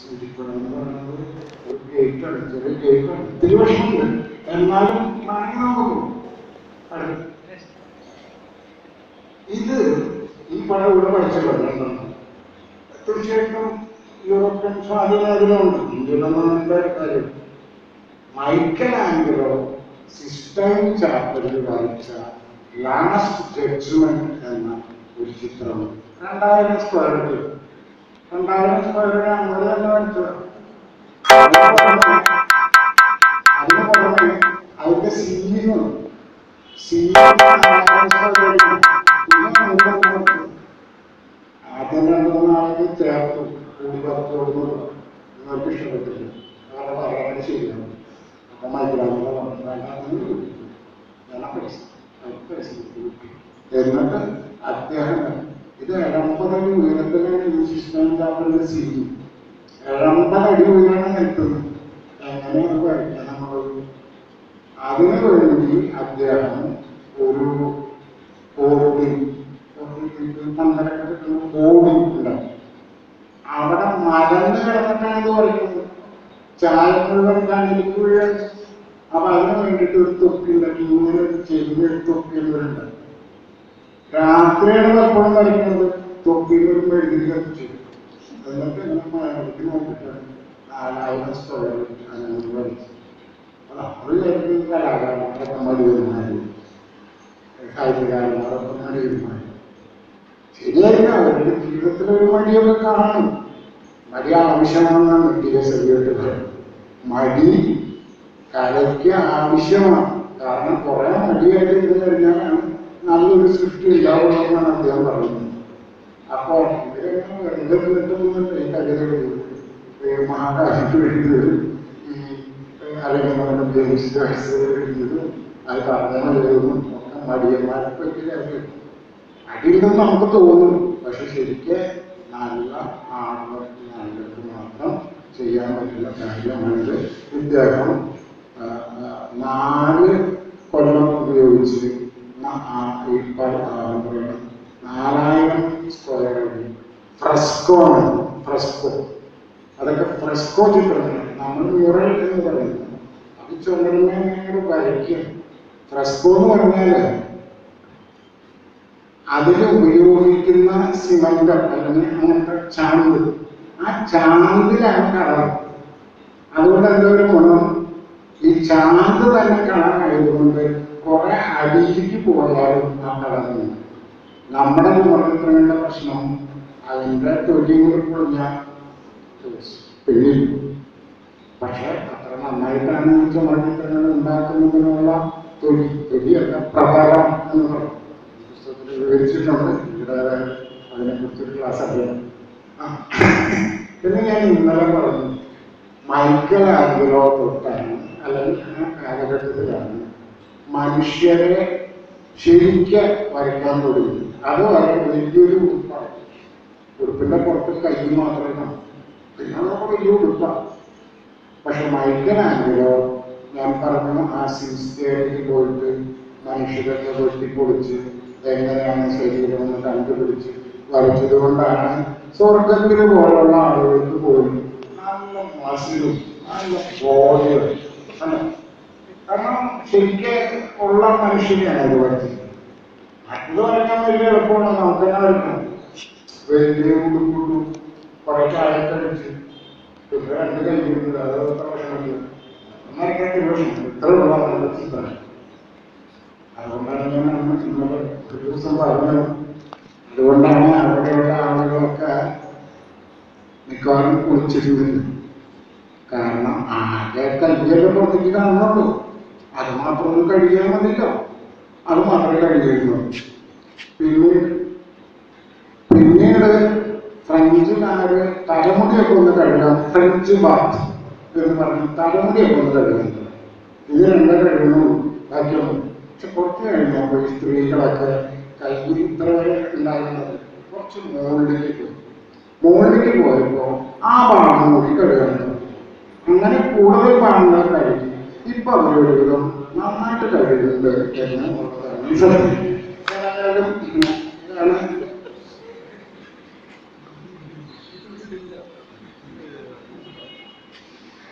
സൂചിപ്പണം എന്ന് പറയുന്നത് ഒരു ഗേറ്റാണ് ചെറിയ ഗേറ്റാണ് ഇത്തിരി വിഷമമുണ്ട് എന്നാലും വേണമെങ്കിൽ നമുക്ക് പോകും അടുത്ത്. ഇത് ഈ പടം ഇവിടെ പഠിച്ചല്ലോ രണ്ടെണ്ണം തീർച്ചയായിട്ടും യൂറോപ്യൻ സ്വാധീനം അതിലുണ്ട് ഇന്ത്യയിലൊന്നും എന്താ കാര്യം മൈക്കൽ ആംഗലോ സിസ്റ്റൈൻ ചാപ്പലിൽ വരച്ച ലാസ്റ്റ് ജഡ്ജ്മെന്റ് എന്ന ഒരു ചിത്രം രണ്ടായിരം സ്ക്വയർ ഫീറ്റ് രണ്ടായിരം സ്ക്വയർ ഫീറ്റ് അങ്ങനെ തന്നെ വരച്ചത് അതിന് പുറമെ അതിന്റെ സീലിംഗ് ആദ്യം രണ്ടു മൂന്നാൾക്ക് ചേർത്തു കൂടി പത്തോടുന്നു നിങ്ങൾക്ക് ഇഷ്ടപ്പെട്ടില്ല അവരുടെ പറയാൻ ശരിയാണ് അപ്പൊ മൈഗ്രാമിലെ ഞാൻ പൈസ അവർക്ക് പൈസ കൊടുത്തു വിട്ടു. എന്നിട്ട് അദ്ദേഹം ഇത് എഴമ്പതടി ഉയരത്തിലാണ് ഈ സിസ്റ്റം ചാപ്പലിന്റെ സീലിംഗ് എഴമ്പതടി ഉയരണം നിൽക്കുന്നത് എങ്ങനെയാണ് കഴിക്കാൻ നമ്മളൊരു അതിനു വേണ്ടി അദ്ദേഹം ഒരു ബോർഡിംഗ് പന്തലൊക്കെ കിട്ടുന്ന ബോർഡിംഗ് ഉണ്ടാക്കി അവിടെ മലന്ന് കിടന്നിട്ടാണ് ഇത് പറയുന്നത് ചായ മുഴുവൻ കണ്ണിലേക്ക് വീഴാൻ അപ്പൊ അതിന് വേണ്ടിയിട്ട് ഒരു തൊപ്പി ഉണ്ടാക്കി ഇങ്ങനെ ഒരു ചെറിയ ഒരു തൊപ്പി എന്നവരുണ്ട് രാത്രിയാണ് എപ്പോഴും കളിക്കുന്നത് തൊപ്പിയിൽ ഒരു മെഴുകുതി കത്തിച്ചു എന്നിട്ട് ഇങ്ങനെ മലക്ക് നോക്കിയിട്ട് നാലായിരം സ്ക്വയർ അങ്ങനെ കളിച്ചു അവര് കലാകാരന്മാരൊക്കെ മടിയന്മാര് സാഹിത്യകാരന്മാരൊക്കെ മടിയന്മാര് ശരിയായില്ല അവരുടെ ജീവിതത്തിൽ ഒരു മടിയൊക്കെ കാണും മടി ആവശ്യമാണെന്നാണ് ടി എസ് എല്ലിയോട്ട് പറയുന്നത് മടി കലയ്ക്ക് ആവശ്യമാണ് കാരണം കുറെ മടിയായിട്ട് ഇത് കഴിഞ്ഞാലാണ് നല്ലൊരു സൃഷ്ടി ഉണ്ടാവുള്ളൂ എന്നാണ് അദ്ദേഹം പറയുന്നത് അപ്പോ ഇവരൊക്കെ വെറുതെ നിന്നിട്ടൊന്നുമല്ല ഈ കവിത എഴുതിയത് മഹാകാശത്ത് എഴുതിയത് ഈ അല്ലെങ്കിൽ ജെയിംസ് ജോയ്സ് എഴുതിയത് അത് പറഞ്ഞതും ഒക്കെ മടിയന്മാരെ പറ്റി കാര്യം അടിയില്ലെന്ന് നമുക്ക് തോന്നും പക്ഷെ ശരിക്കും നല്ല ആളുകൾക്ക് നല്ലത് മാത്രം ചെയ്യാൻ പറ്റുന്ന കാര്യമാണിത് ഇദ്ദേഹം ആ, ആ, നാല് കൊല്ലം ഉപയോഗിച്ച് ന- ആ, ഈ പ- ആ, എന്താ പറയുക, നാലായിരം സ്ക്വയർ അടി ഫ്രസ്കോ ആണ് ഫ്രസ്കോ അതൊക്കെ ഫ്രസ്കോ ചിത്രങ്ങളാണ് നമ്മൾ മ്യൂറൽ എന്ന് പറയുന്നത് അത് ചുമരുമേനോട് വരയ്ക്കും ഫ്രസ്കോ എന്ന് പറഞ്ഞാല് അതിൽ ഉപയോഗിക്കുന്ന സിമന്റ് അല്ലെങ്കിൽ അങ്ങനത്തെ ചാന്ത് ആ ചാന്തിലാണ് കളർ അതുകൊണ്ട് എന്താ ഒരു ഗുണം ഈ ചാന്ത് തന്നെ കളറായതുകൊണ്ട് കുറെ അടിയിലേക്ക് പോയാലും ആ കളറുണ്ട് നമ്മുടെ ചുമർചിത്രങ്ങളുടെ പ്രശ്നം അതിന്റെ തൊലി കൂടി പൊളിഞ്ഞാൽ പിന്നിൽ പക്ഷെ അത്ര നന്നായിട്ടാണ് ഈ ചുമർചിത്രങ്ങൾ ഉണ്ടാക്കുന്നതിനുള്ള തൊലി തൊലിയല്ല പ്രതലം എന്ന് പറയും പുസ്തകത്തിൽ വിവരിച്ചിട്ടുണ്ട് ഇവിടെ അതിനെക്കുറിച്ചൊരു ക്ലാസ് അറിയാം ആ. പിന്നെ ഞാൻ ഇന്നലെ പറഞ്ഞു മൈക്കൽ ആംഗലോ തൊട്ടാണ് അല്ലെങ്കിൽ ആ കാലഘട്ടത്തിലാണ് മനുഷ്യരെ ശരിക്ക് വരയ്ക്കാൻ തുടങ്ങി അത് വരെ വലിയൊരു ഉടുപ്പാണ് ഉടുപ്പിന്റെ പുറത്ത് കൈ മാത്രമേ കാണൂ പിന്നെ അതൊക്കെ വലിയ ഉടുപ്പാണ് പക്ഷെ മൈക്കൽ ആംഗലോ ഞാൻ പറഞ്ഞു ആ സിൻസ്റ്റേറ്റിൽ പോയിട്ട് മനുഷ്യരൊക്കെ വെട്ടിപ്പൊളിച്ച് എങ്ങനെയാണ് ശരീരം എന്ന് കണ്ടുപിടിച്ച് വരച്ചത് കൊണ്ടാണ് സ്വർഗത്തിൽ പോലുള്ള ആളുകൾക്ക് പോലും നല്ല മസിലും നല്ല ബോഡിയും അല്ല കാരണം ശരിക്കും ഉള്ള മനുഷ്യനെയാണ് ഇത് വരച്ചത് മറ്റത് വരയ്ക്കാൻ വലിയ എളുപ്പമാണ് നമുക്ക് തന്നെ വരയ്ക്കണം വലിയ ഉടുപ്പിട്ടു കുറെ ചായക്കടിച്ച് പിന്നെ രണ്ട് കൈകൊണ്ട് അത് പ്രശ്നമില്ല ഒന്നരക്കാൻ പ്രശ്നം ഇത്ര ഉള്ള നല്ല ചിത്രം അതുകൊണ്ടാണ് ഞാൻ അന്ന് ഇന്നലെ ഒരു ദിവസം പറഞ്ഞത് അതുകൊണ്ടാണ് അവിടെയുള്ള ആളുകളൊക്കെ മിക്കവാറും കുളിച്ചിരുന്നത് കാരണം ആകെ കയ്യൊക്കെ പുറത്തേക്ക് കാണുന്നുള്ളൂ അത് മാത്രമൊന്നും കഴുകിയാൽ മതിയല്ലോ അത് മാത്രമേ കഴുകിയിരുന്നുള്ളൂ പിന്നീട് പിന്നീട് ഫ്രഞ്ചുകാര് തലമുടിയൊക്കെ ഒന്ന് കഴുകാം ഫ്രഞ്ച് ബാത്ത് എന്ന് പറഞ്ഞ് തലമുടിയൊക്കെ ഒന്ന് കഴുകുന്നുണ്ട് ഇത് രണ്ടേ കഴുകുന്നുള്ളൂ ബാക്കിയൊന്നും പക്ഷെ കുറച്ച് കഴിഞ്ഞപ്പോൾ ഈ സ്ത്രീകളൊക്കെ കയ്യിൽ ഇത്ര വരെ ഉണ്ടായിരുന്നത് കുറച്ച് മുകളിലേക്ക് പോയി മുകളിലേക്ക് പോയപ്പോ ആ ഭാഗം കൂടി കഴുകാൻ തുടങ്ങി അങ്ങനെ കൂടുതൽ ഭാഗങ്ങൾ കഴുകി ഇപ്പൊ അവരൊരുവിധം നന്നായിട്ട് കഴുകുന്നുണ്ട് എന്ന് ഉള്ളതാണ് സത്യം. ഏതായാലും ഇതാണ്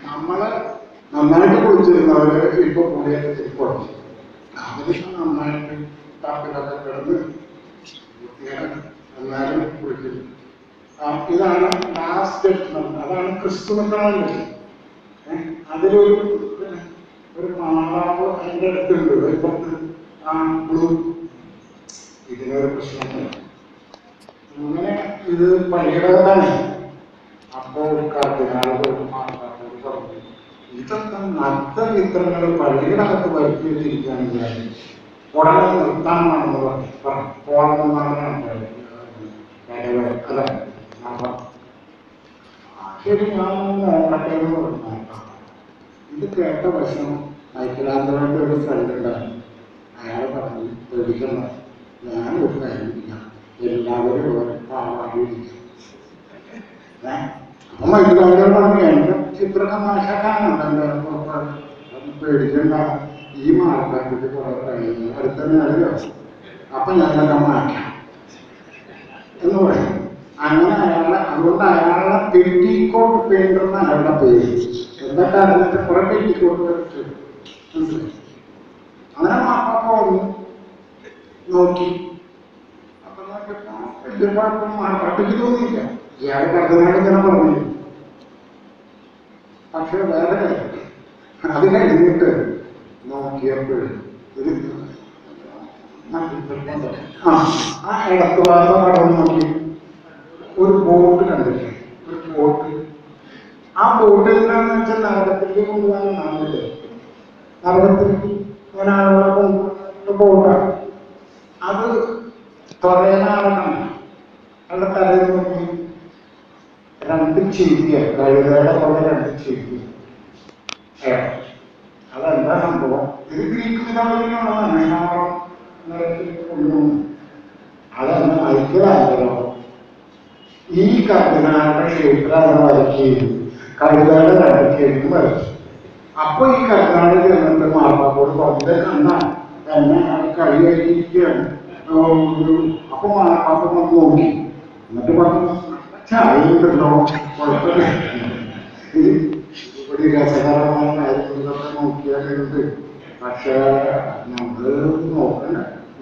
നമ്മള് നന്നായിട്ട് കുളിച്ചിരുന്നവര് ഇപ്പൊ പുളിയൊക്കെ തിരിപ്പുറത്തു അവരിപ്പോ നന്നായിട്ട് കാപ്പിലൊക്കെ കിടന്ന് വൃത്തിയായിട്ട് എന്നാലും കുളിക്കുന്നു ആ, ഇതാണ് ലാസ്റ്റ് അതാണ് ക്രിസ്തു നിൽക്കണമെങ്കിൽ അതിലൊരു ഒരു മാതാവ് അതിൻ്റെ അടുത്തുണ്ട് ഒരു പത്ത് ആ ബ്ലൂ ഇതിനൊരു പ്രശ്നമില്ല അങ്ങനെ ഇത് പള്ളിയുടെ അപ്പോൾ കർദിനാളുകൾ മാതാക്കൾ പറഞ്ഞു ഇതൊക്കെ നത്ത ചിത്രങ്ങൾ പള്ളിയുടെ വരുത്തി വെച്ചിരിക്കുകയാണെങ്കിൽ ഉടനെ നിർത്താമെന്നാണെന്ന് പറഞ്ഞു പറഞ്ഞു പോകണമെന്നാണ് അല്ല അപ്പം ശരി ഞാൻ നോക്കട്ടെ എന്ന് പറഞ്ഞു ഇത് കേട്ട വശം മൈക്കിലാന്തരൻ്റെ ഒരു ഫ്രണ്ട് ഉണ്ടായിരുന്നു അയാൾ പറഞ്ഞു പേടിക്കണ്ട ഞാൻ ഒരു കാര്യം ചെയ്യാം എല്ലാവരും ഒരു പാവാടിയിരിക്കും അപ്പൊ മൈക്കിലാന്തരൻ പറഞ്ഞു എന്റെ ചിത്രമൊക്കെ നാശാക്കാനുണ്ട് എൻ്റെ പുറത്ത് പേടിക്കണ്ട ഈ മാർക്കറ്റിൽ കുറെ കഴിഞ്ഞു അടുത്ത നേരം അപ്പൊ ഞാനൊക്കെ മാറ്റാം എന്ന് പറയും അങ്ങനെ അയാളെ അതുകൊണ്ട് അയാളെ പെറ്റിക്കോട്ട് പെയിന്റർ എന്ന അയാളുടെ പേര് എന്താ കാരണത്തിൽ കുറെ പെറ്റിക്കോട്ട് വരച്ചു മനസ്സിലായി അങ്ങനെ മാപ്പാപ്പ വന്നു നോക്കി അപ്പൊ നോക്കിയപ്പോ വലിയ കുഴപ്പം മാപ്പാപ്പയ്ക്ക് തോന്നിയില്ല ഇയാൾ കർദ്ദനാട് ഇങ്ങനെ പറഞ്ഞു പക്ഷെ വേറെ കാര്യം അത് കഴിഞ്ഞിട്ട് നോക്കിയപ്പോൾ ഇത് ആ ആ ഇടത്ത് ഭാഗത്ത് കടന്നു നോക്കി ഒരു ബോട്ട് കണ്ടില്ലേ ഒരു ബോട്ട് ആ ബോട്ട് എന്താണെന്ന് വെച്ചാൽ നഗരത്തിലേക്ക് കൊണ്ടുപോകാൻ നാളില്ലേ നഗരത്തിലേക്ക് ഇങ്ങനെ ആളുകളെ കൊണ്ടുപോകുന്ന ബോട്ടാണ് അത് തുറയനാളെന്നാണ് അവിടെ തലയിൽ നോക്കി രണ്ട് ചെവിയ കഴുതയുടെ പോലെ രണ്ട് ചെവിയ അതെന്താ സംഭവം ഇത് ഗ്രീക്ക് മിതോളജിയിലുള്ളതാണ് ക്ഷാമം കൊണ്ടുപോകുന്നു അതെന്താ ഐക്യതാന്തരോ ഈ കർദിനാളുടെ ക്ഷേത്രം അവിടെ വരയ്ക്കുകയും കഴുതയുടെ രണ്ട് ചെവിയും വരച്ചു അപ്പൊ ഈ കർദിനാട് ചെന്നിട്ട് മാർപ്പാപ്പോട് പറഞ്ഞത് കണ്ട എന്നെ കളി കഴിഞ്ഞിരിക്കുകയാണ് അപ്പൊ മാർപ്പാപ്പ വന്ന് നോക്കി എന്നിട്ട് പറഞ്ഞു ചായയുണ്ടല്ലോ കുഴപ്പമില്ല ഇത് ഒരു രസകരമായ കാര്യങ്ങളൊക്കെ നോക്കിയാലുണ്ട് പക്ഷേ നമ്മള് നോക്കണ്ട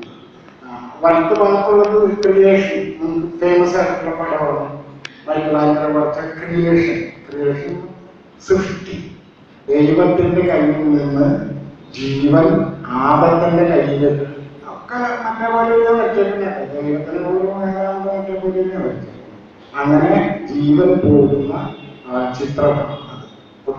വലത്ത് ഭാഗത്തുള്ളത് ക്രിയേഷൻ ഫേമസ് ആയിട്ടുള്ള പടമാണ് മൈക്കിളാഞ്ചലോ വരച്ച ക്രിയേഷൻ ക്രിയേഷൻ സൃഷ്ടി ദൈവത്തിന്റെ കയ്യിൽ നിന്ന് ജീവൻ ആദത്തിന്റെ കയ്യിൽ ഒക്കെ മറ്റേ പോലെ വെച്ചിട്ടുണ്ട് ദൈവത്തിന് പോലും മറ്റേ പോലെ വെച്ചത് അങ്ങനെ ജീവൻ പോകുന്ന ആ, ചിത്രമാണ് അത്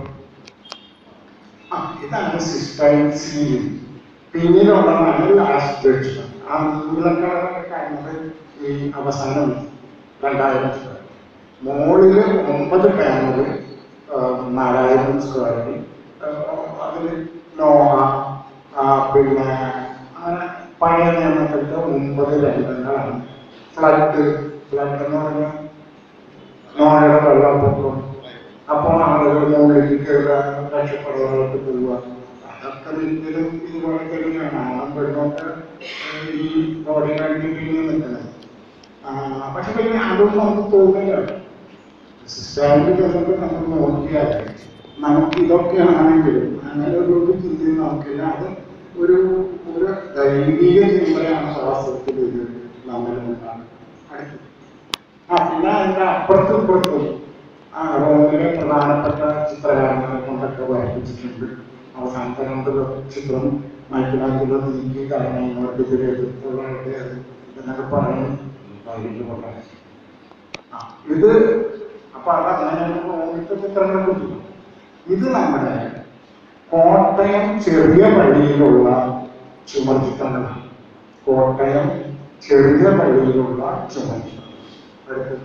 ആ ഇതാണ് സിസ്റ്റൈൻ സീലിംഗ് പിന്നിലുള്ളതാണ് ലാസ്റ്റ് ജഡ്ജ്മെന്റ് ആ നീലക്കളറൊക്കെ കാണുന്നത് ഈ അവസാനം രണ്ടായിരം സ്ക്വയർ മുകളില് ഒമ്പത് പാനൽ നാലായിരം സ്ക്വയറിൽ അതിൽ നോഹ ആ, പിന്നെ അങ്ങനെ പഴയ നിയമത്തിലത്തെ ഒമ്പത് രംഗങ്ങളാണ് ഫ്ലഡ് ഫ്ലഡ് എന്ന് പറഞ്ഞാൽ നോഹയുടെ വെള്ളപ്പൊക്കം അപ്പോൾ ആളുകൾ മുകളിലേക്ക് കയറുക രക്ഷപ്പെടുന്നവർക്ക് പോവുക അതൊക്കെ ഒരിക്കലും ഇതുപോലെ തന്നെയാണ് ആണും പെണ്ണൊക്കെ ഈ ബോഡി കണ്ടിട്ട് നിൽക്കുന്നത് പക്ഷെ പിന്നെ അതൊന്നും നമുക്ക് തോന്നില്ല സിസ്റ്റാമിൽ ചെന്നിട്ട് നമ്മൾ നോക്കിയാൽ നമുക്ക് ഇതൊക്കെയാണെങ്കിലും അങ്ങനെ ഒരു ഒരു ചിന്തയും നമുക്കില്ല അത് ഒരു ഒരു ദൈവിക ചിന്തയാണ് വാസ്തവത്തിൽ ഇത് നമ്മൾ അടുത്തത് ആ പിന്നെ അതിന്റെ അപ്പുറത്തും ഇപ്പുറത്തും ആ റോമിലെ പ്രധാനപ്പെട്ട ചിത്രകാരന്മാരെ കൊണ്ടൊക്കെ വരപ്പിച്ചിട്ടുണ്ട് അവസാനത്തെ രണ്ട് ചിത്രം മൈക്കിളാഞ്ചലോ നീക്കി കാരണം ഇവർക്കെതിരെ എതിർപ്പുള്ള ആൾക്കാര് എന്നൊക്കെ പറഞ്ഞു വൈകിട്ടുകൊണ്ടാണ് ആ ഇത് അപ്പൊ അത് അങ്ങനെയാണ് റോമിലത്തെ ചിത്രങ്ങളെ കുറിച്ച് ഇത് നമ്മുടെ കോട്ടയം ചെറിയ പള്ളിയിലുള്ള ചുമർ ചിത്രങ്ങളാണ് കോട്ടയം ചെറിയ പള്ളിയിലുള്ള ചുമർ ചിത്രം അടുത്തത്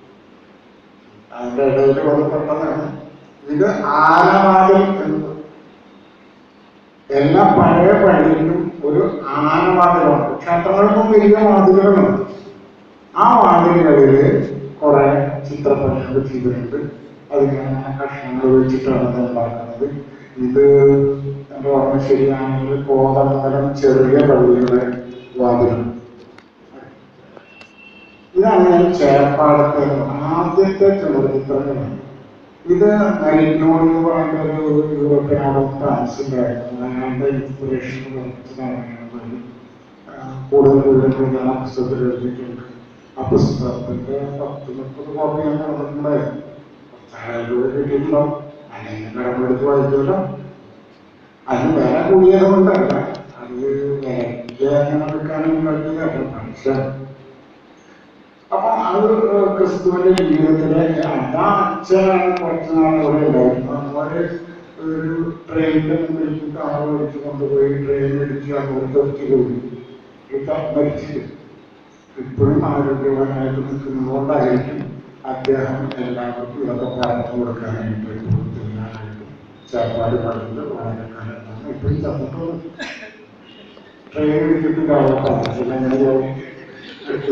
അതിന്റെ ഇടയിൽ വന്ന് പെട്ടെന്നാണ് ഇത് ആനവാതിൽ എന്ന് എല്ലാ പഴയ പള്ളിയിലും ഒരു ആനവാതിലുണ്ട് ക്ഷേത്രങ്ങൾക്കും വലിയ വാതിലുകളുണ്ട് ആ വാതിലുകളിൽ കുറെ ചിത്രപ്പണികൾ ചെയ്തിട്ടുണ്ട് അതിങ്ങനെ കഷ്ണങ്ങൾ വെച്ചിട്ടാണ് അത് ഉണ്ടാക്കുന്നത് ഇത് എൻ്റെ ഓർമ്മ ശരിയാണെങ്കിൽ കോതമംഗലം ചെറിയ പള്ളിയുടെ വാതിലാണ് ഇതാണ് ഞാൻ ചേർപ്പാടത്തെ ആദ്യത്തെ ചലച്ചിത്രങ്ങളാണ് ഇത് നൈറ്റിനോട് എന്ന് പറയുന്ന ഒരു യൂറോപ്പിനോടും ഫ്രാൻസ് ഉണ്ടായിരുന്നു അതിന്റെ ഇൻസ്പിറേഷൻ പറയുന്നത് കൂടുതൽ കൂടുതൽ ഞാൻ ആ പുസ്തകത്തിൽ എഴുതിയിട്ടുണ്ട് ആ പുസ്തകത്തിന്റെ പത്ത് മുപ്പത് കോപ്പി ഞാൻ നടന്നിട്ടുണ്ടായിരുന്നു കുറച്ചാളുകൾ കിട്ടിയിട്ടുണ്ടാവും അല്ലെങ്കിൽ കടമെടുത്ത് വായിക്കുമല്ലോ അതിന് വില കൂടിയത് കൊണ്ടല്ല അത് വിലയ്ക്ക് അങ്ങനെ എടുക്കാനും കഴിയുകയല്ല പക്ഷെ അപ്പൊ അത് ക്രിസ്തുവിന്റെ ജീവിതത്തിലെ അതാ അച്ഛനാണ് കുറച്ച് നാൾ ഇവിടെ ഉണ്ടായിരുന്നു അവര് ഒരു ട്രെയിനിന്റെ മുമ്പിലേക്ക് കാർ ഓടിച്ച് കൊണ്ടുപോയി ട്രെയിൻ ഇടിച്ച് അങ്ങോട്ട് തെറ്റി പോയി ഇപ്പൊ മരിച്ചിട്ട് ഇപ്പോഴും ആരോഗ്യവാനായിട്ട് നിൽക്കുന്നതുകൊണ്ടായിരിക്കും അദ്ദേഹം എല്ലാവർക്കും ഇതൊക്കെ പറഞ്ഞു കൊടുക്കാനായിട്ട് കൊടുത്തില്ലാനായിട്ടും ചാപ്പാട് പറഞ്ഞത് വളരെ കാലം ഇപ്പോഴും ചത്തിട്ടുള്ളൂ ട്രെയിൻ ഇടിച്ചിട്ട് അവിടെ പറഞ്ഞില്ല അങ്ങനെ എടുത്തു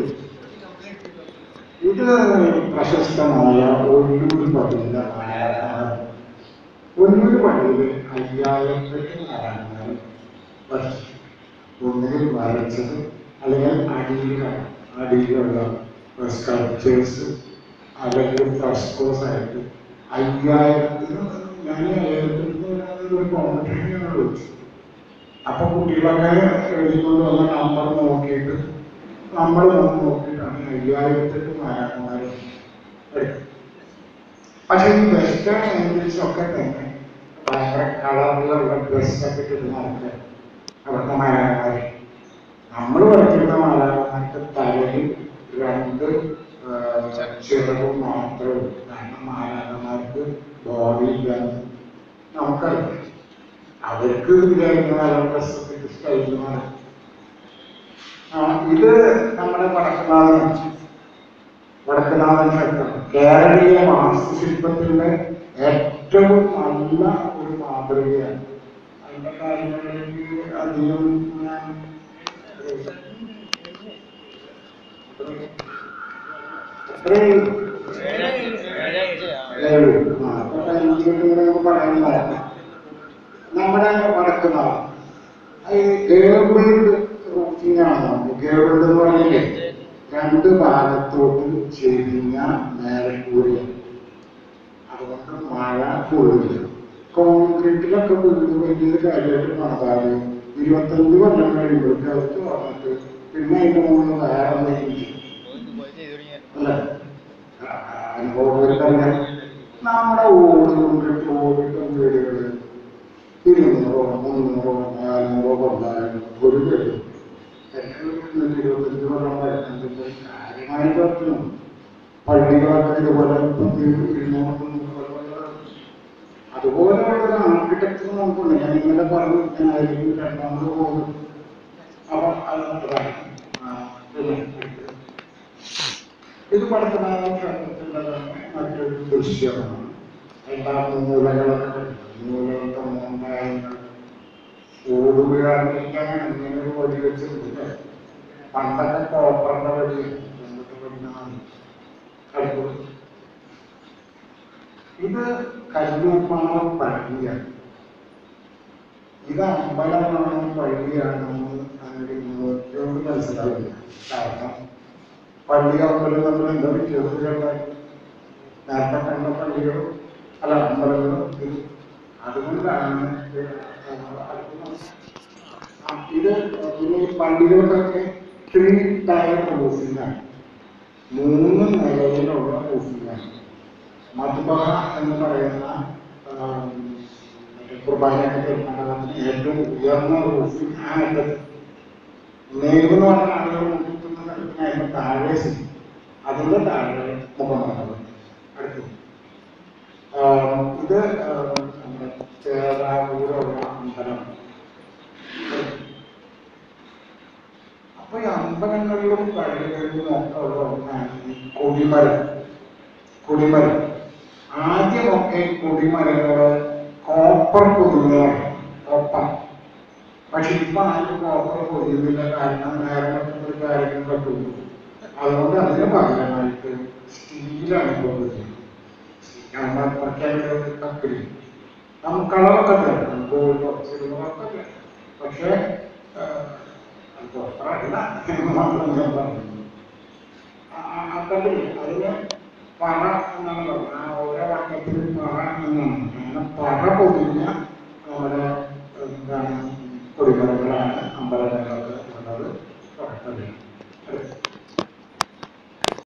ഇത് പ്രശസ്തമായ ഒല്ലൂർ പള്ളിയിലെ നാരായണന്മാർ ഒല്ലൂർ പള്ളിയിൽ അയ്യായിരത്തി നാരായണന്മാർ വരച്ചു ഒന്നുകിൽ വരച്ചത് അല്ലെങ്കിൽ അടിയിലാണ് അടിയിലുള്ള സ്കൾപ്ചേഴ്സ് അല്ലെങ്കിൽ ഫ്രസ്കോസ് ആയിട്ട് അയ്യായിരത്തിന് ഞാൻ അയ്യായിരത്തിന് ഒരു കോമ്പറ്റീഷൻ വിളിച്ചു അപ്പൊ കുട്ടികളൊക്കെ എഴുതിക്കൊണ്ട് വന്ന നമ്പർ നോക്കിയിട്ട് നമ്മൾ നോക്കിയിട്ടാണ് അയ്യായിരത്തിന് നാരായണന്മാരെ എടുക്കുന്നത് പക്ഷെ ഈ വെസ്റ്റേൺ ഏഞ്ചൽസ് ഒക്കെ തന്നെ ഭയങ്കര കളറിലുള്ള ഡ്രസ്സൊക്കെ ഇട്ടിട്ട് നടക്കുക അവിടുത്തെ മാലാകന്മാർ നമ്മൾ പഠിച്ചിരുന്ന മാലാകന്മാർക്ക് തലയിൽ രണ്ട് ചിറകും മാത്രമേ ഉള്ളൂ കാരണം മാലാകന്മാർക്ക് ബോഡി ഇല്ലാന്ന് നമുക്കറിയാം അവർക്ക് വിചാരിക്കുന്ന നല്ല ഡ്രസ്സൊക്കെ സ്റ്റൈലുമാണ് ആ, ഇത് നമ്മുടെ വടക്കുനാഥൻ വടക്കുനാഥൻ ക്ഷേത്രം കേരളീയ വാസ്തുശില്പത്തിന്റെ ഏറ്റവും നല്ല ഒരു മാതൃകയാണ് അതിന്റെ കാര്യങ്ങളിലേക്ക് അധികം ഞാൻ അത്രയും ഏഴ്. ആ, അപ്പൊ അതിനെക്കുറിച്ച് ഇങ്ങനെ നമുക്ക് പറയാൻ നോക്കാം. നമ്മുടെ വടക്കുനാഥൻ ഗേബിൾഡ് റൂട്ടിംഗ് ആണ് ഗേബിൾഡ് എന്ന് പറഞ്ഞില്ലേ രണ്ട് ഭാഗത്തോട്ട് ചെരിഞ്ഞ മേൽക്കൂരയാണ് അതുകൊണ്ട് മഴ കൊള്ളില്ല കോൺക്രീറ്റിലൊക്കെ വീട് വലിയത് കാര്യമായിട്ട് നടത്താറ് ഇരുപത്തഞ്ച് കൊല്ലം കഴിയുമ്പോഴേക്ക് അത് തുറന്നിട്ട് പിന്നെ അതിന്റെ മുകളിൽ വേറെ എന്തെങ്കിലും ചെയ്യും അല്ലേ അനുഭവങ്ങൾക്കറിയാം നമ്മുടെ ഓട് കൊണ്ടിട്ട് ഓടിട്ട വീടുകള് ഇരുന്നൂറോ മുന്നൂറോ നാനൂറോ കൊണ്ടായാലും ഒരു വീട് എന്റെ വീട്ടിൽ ഇരുപത്തഞ്ച് കൊല്ലം വരുന്നതിന്റെ കാര്യമായി പറ്റുന്നു പള്ളികളൊക്കെ ഇതുപോലെ പത്ത് ഇരുന്നൂറ് മുന്നൂറ് കൊല്ലം അതുപോലെയുള്ള ഒരു ആർക്കിടെക്ചർ നമുക്കുണ്ട് ഞാൻ ഇന്നലെ പറഞ്ഞു ഞാനായിരിക്കും രണ്ടാമത് പോകും അപ്പൊ അത് അതാണ് ആ, പിന്നെ ഇത് പടത്തനായ ക്ഷേത്രത്തിൻ്റെ തന്നെ മറ്റൊരു ദൃശ്യമാണ് എല്ലാ മൂലകളൊക്കെ മൂലകത്തെ മൂന്നായങ്ങൾ ഓടുകയാണെങ്കിലാണ് ഇങ്ങനെ ഒരു വഴി വെച്ചിട്ടുണ്ട് പണ്ടൊക്കെ കോപ്പറിന്റെ വഴി എന്നിട്ട് പഠിക്കുന്നതാണ് അടുത്തത് ഇത് കല്ലൂപ്പാറ പള്ളിയാണ് ഇത് അമ്പലമാണോ പള്ളിയാണോ എന്ന് അങ്ങനെ നോക്കിയോണ്ട് മനസ്സിലാവില്ല കാരണം പള്ളി അമ്പലം തമ്മിൽ എന്താ വ്യത്യാസങ്ങളുണ്ടായി നേരത്തെ കണ്ട പള്ളികളും അല്ല അമ്പലങ്ങളും ഇത് അതുകൊണ്ടാണ് ഇത് അടുത്ത ആ, ഇത് പിന്നെ ഈ പള്ളികൾക്കൊക്കെ ത്രീ ടയർ റൂഫിംഗാണ് മൂന്ന് നിലയിലുള്ള റൂഫിംഗാണ് മധുബഹ എന്ന് പറയുന്ന ആം, മറ്റേ കുർബാനയൊക്കെ തീർമാനത്തിന് ഏറ്റവും ഉയർന്ന റൂഫിംഗ് ആ അറ്റത്ത് നേവ് എന്ന് പറഞ്ഞ ആളുകൾ മുട്ടുന്ന സ്ഥലത്തിന് അതിന്റെ താഴെ സ്ഥിതി അതിന്റെ താഴെ മുഖമാണ് അടുത്ത് ആം, ഇത് ആം, നമ്മുടെ ചേറാവൂരുള്ള അമ്പലം അപ്പൊ ഈ അമ്പലങ്ങളിലും പള്ളികളിലും ഒക്കെ ഉള്ള ഒന്നാണ് ഈ കൊടിമരം കൊടിമരം ആദ്യമൊക്കെ ഈ കൊടിമരങ്ങള് കോപ്പർ പൊതുവെയാണ് കോപ്പർ പക്ഷെ ഇപ്പൊ ആരും കോപ്പർ പൊതിയുന്നില്ല കാരണം നേരെ ഒരു കാര്യങ്ങൾ പറ്റുള്ളൂ അതുകൊണ്ട് അതിന് പകരമായിട്ട് സ്റ്റീലാണ് ഇപ്പോൾ പൊതിയുന്നത് കക്കരി നമുക്ക് കളറൊക്കെ തരണം ഗോൾഡ് സിൽവറൊക്കെ തരണം പക്ഷേ അത് കോപ്പറല്ല എന്ന് മാത്രം ഞാൻ പറഞ്ഞു ആ- ആ കണ്ടില്ലേ അതിന് പറ എന്നാണ് പറഞ്ഞത് ആ ഓരോ വട്ടത്തിലും പറ എന്നാണ് അങ്ങനെ പറ പൊതിഞ്ഞ നമ്മുടെ എന്താണ് കൊടിമരങ്ങളാണ് അമ്പലങ്ങളിലൊക്കെ ഉള്ളത് കുഴപ്പമില്ല അടുത്ത